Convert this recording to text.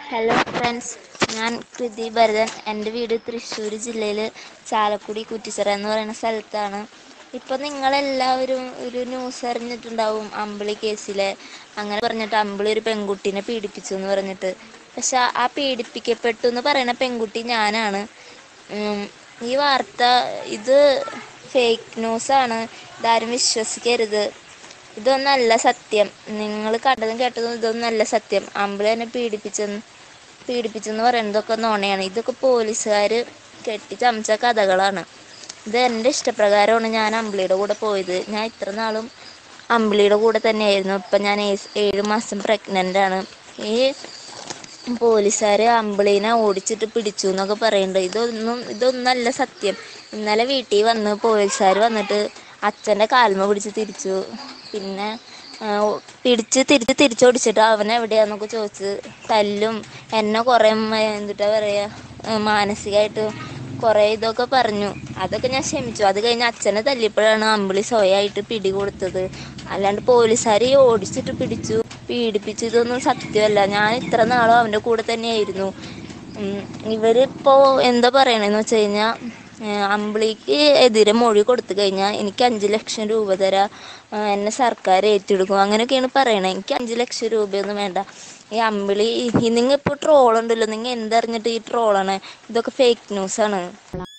hello friends ഞാൻ കൃതി ഭരതൻ എൻ്റെ വീട് തൃശ്ശൂർ ജില്ലയിൽ ചാലക്കുടി കുറ്റിച്ചിറ എന്ന് പറയുന്ന സ്ഥലത്താണ് ഇപ്പോൾ നിങ്ങളെല്ലാവരും ഒരു ന്യൂസ് അറിഞ്ഞിട്ടുണ്ടാവും അമ്പിളി കേസിലെ അങ്ങനെ പറഞ്ഞിട്ട് അമ്പിളി ഒരു പെൺകുട്ടീനെ പീഡിപ്പിച്ചു എന്ന് പറഞ്ഞിട്ട് പക്ഷെ ആ പീഡിപ്പിക്കപ്പെട്ടു എന്ന് പറയുന്ന പെൺകുട്ടി ഞാനാണ് ഉം, ഈ വാർത്ത ഇത് ഫേക്ക് ന്യൂസാണ് ഇതാരും വിശ്വസിക്കരുത് ഇതൊന്നല്ല സത്യം നിങ്ങൾ കണ്ടതും കേട്ടതും ഇതൊന്നല്ല സത്യം അമ്പിളി എന്നെ പീഡിപ്പിച്ചെന്ന് പീഡിപ്പിച്ചെന്ന് പറയുന്നതൊക്കെ നുണയാണ് ഇതൊക്കെ പോലീസുകാർ കെട്ടിച്ചമച്ച കഥകളാണ് ഇത് എൻ്റെ ഇഷ്ടപ്രകാരമാണ് ഞാൻ അമ്പിളിയുടെ കൂടെ പോയത് ഞാൻ ഇത്ര നാളും അമ്പിളിയുടെ കൂടെ തന്നെയായിരുന്നു ഇപ്പം ഞാൻ ഏസ് ഏഴ് മാസം പ്രഗ്നൻ്റ് ആണ് ഈ പോലീസുകാർ അമ്പിളീനെ ഓടിച്ചിട്ട് പിടിച്ചു എന്നൊക്കെ പറയുന്നുണ്ട് ഇതൊന്നും ഇതൊന്നല്ല സത്യം ഇന്നലെ വീട്ടിൽ വന്ന് പോലീസുകാർ വന്നിട്ട് അച്ഛൻ്റെ കാൽമ പിടിച്ച് തിരിച്ചു പിന്നെ ആ, ഓ- പിടിച്ച് തിരിച്ച് തിരിച്ചോടിച്ചിട്ട് അവൻ എവിടെയാന്നൊക്കെ ചോദിച്ച് തല്ലും എന്നെ കുറേ എന്തിട്ടാ പറയുക മാനസികമായിട്ട് കുറേ ഇതൊക്കെ പറഞ്ഞു അതൊക്കെ ഞാൻ ക്ഷമിച്ചു അത് കഴിഞ്ഞ് അച്ഛനെ തല്ലിയപ്പോഴാണ് അമ്പിളി സ്വയമായിട്ട് പിടി കൊടുത്തത് അല്ലാണ്ട് പോലീസുകാർ ഓടിച്ചിട്ട് പിടിച്ചു പീഡിപ്പിച്ചു ഇതൊന്നും സത്യമല്ല ഞാൻ ഇത്ര നാളും അവൻ്റെ കൂടെ തന്നെയായിരുന്നു ഉം, ഇവരിപ്പോ എന്താ പറയണെന്ന് വെച്ച് കഴിഞ്ഞാൽ അമ്പിളിക്ക് എതിരെ മൊഴി കൊടുത്തു കഴിഞ്ഞാൽ എനിക്ക് അഞ്ച് ലക്ഷം രൂപ തരാം ആ, എന്നെ സർക്കാർ ഏറ്റെടുക്കും അങ്ങനെയൊക്കെയാണ് പറയണത് എനിക്ക് അഞ്ച് ലക്ഷം രൂപയൊന്നും വേണ്ട ഈ അമ്പിളി നിങ്ങൾ ഇപ്പോൾ ട്രോളുണ്ടല്ലോ നിങ്ങൾ എന്തറിഞ്ഞിട്ട് ഈ ട്രോളാണ് ഇതൊക്കെ ഫേക്ക് ന്യൂസാണ്